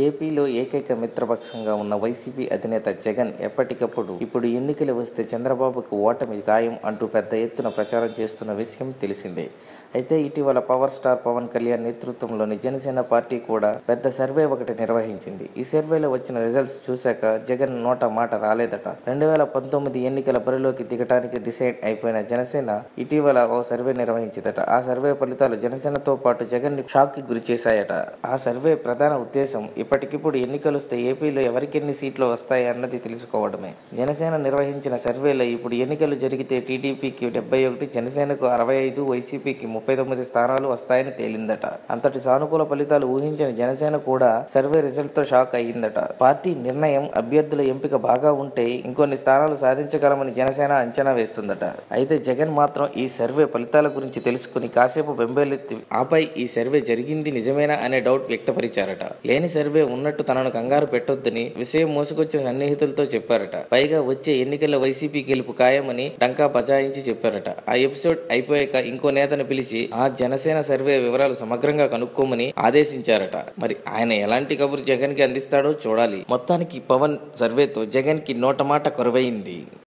ఏపీలో ఏకైక మిత్రపక్షంగా ఉన్న వైసీపీ అధినేత జగన్ ఎప్పటికప్పుడు ఇప్పుడు ఎన్నికలు వస్తే చంద్రబాబుకు ఓటమి ఖాయం అంటూ పెద్ద ఎత్తున ప్రచారం చేస్తున్న విషయం తెలిసిందే అయితే ఇటీవల పవర్ స్టార్ పవన్ కళ్యాణ్ నేతృత్వంలోని జనసేన పార్టీ కూడా పెద్ద సర్వే ఒకటి నిర్వహించింది ఈ సర్వేలో వచ్చిన రిజల్ట్స్ చూశాక జగన్ నోట మాట రాలేదట రెండు వేల పంతొమ్మిది ఎన్నికల బరిలోకి దిగటానికి డిసైడ్ అయిపోయిన జనసేన ఇటీవల ఓ సర్వే నిర్వహించిందట ఆ సర్వే ఫలితాలు జనసేనతో పాటు జగన్ ని షాక్ కి గురి చేశాయట ఆ సర్వే ప్రధాన ఉద్దేశం ఇప్పటికిప్పుడు ఎన్నికలు వస్తే ఏపీలో ఎవరికి ఎన్ని సీట్లు వస్తాయి అన్నది తెలుసుకోవడమే జనసేన నిర్వహించిన సర్వేలో ఇప్పుడు ఎన్నికలు జరిగితే టీడీపీకి డెబ్బై ఒకటి జనసేనకు అరవై ఐదు వైసీపీకి ముప్పై తొమ్మిది స్థానాలు వస్తాయని తేలిందట అంతటి సానుకూల ఫలితాలు ఊహించిన జనసేన కూడా సర్వే రిజల్ట్ తో షాక్ అయ్యిందట పార్టీ నిర్ణయం అభ్యర్థుల ఎంపిక బాగా ఉంటే ఇంకొన్ని స్థానాలు సాధించగలమని జనసేన అంచనా వేస్తుందట అయితే జగన్ మాత్రం ఈ సర్వే ఫలితాల గురించి తెలుసుకుని కాసేపు బెంబేలెత్తి ఆపై ఈ సర్వే జరిగింది నిజమేనా అనే డౌట్ వ్యక్తపరిచారట లేని సర్వే ఉన్నట్టు తనను కంగారు పెట్టొద్దని విషయం మోసుకొచ్చిన సన్నిహితులతో చెప్పారట పైగా వచ్చే ఎన్నికల్లో వైసీపీ గెలుపు ఖాయమని డంకా బజాయించి చెప్పారట ఆ ఎపిసోడ్ అయిపోయాక ఇంకో నేతను పిలిచి ఆ జనసేన సర్వే వివరాలు సమగ్రంగా కనుక్కోమని ఆదేశించారట మరి ఆయన ఎలాంటి కబురు జగన్ కి అందిస్తాడో చూడాలి మొత్తానికి పవన్ సర్వేతో జగన్ కి నోటమాట కరువైంది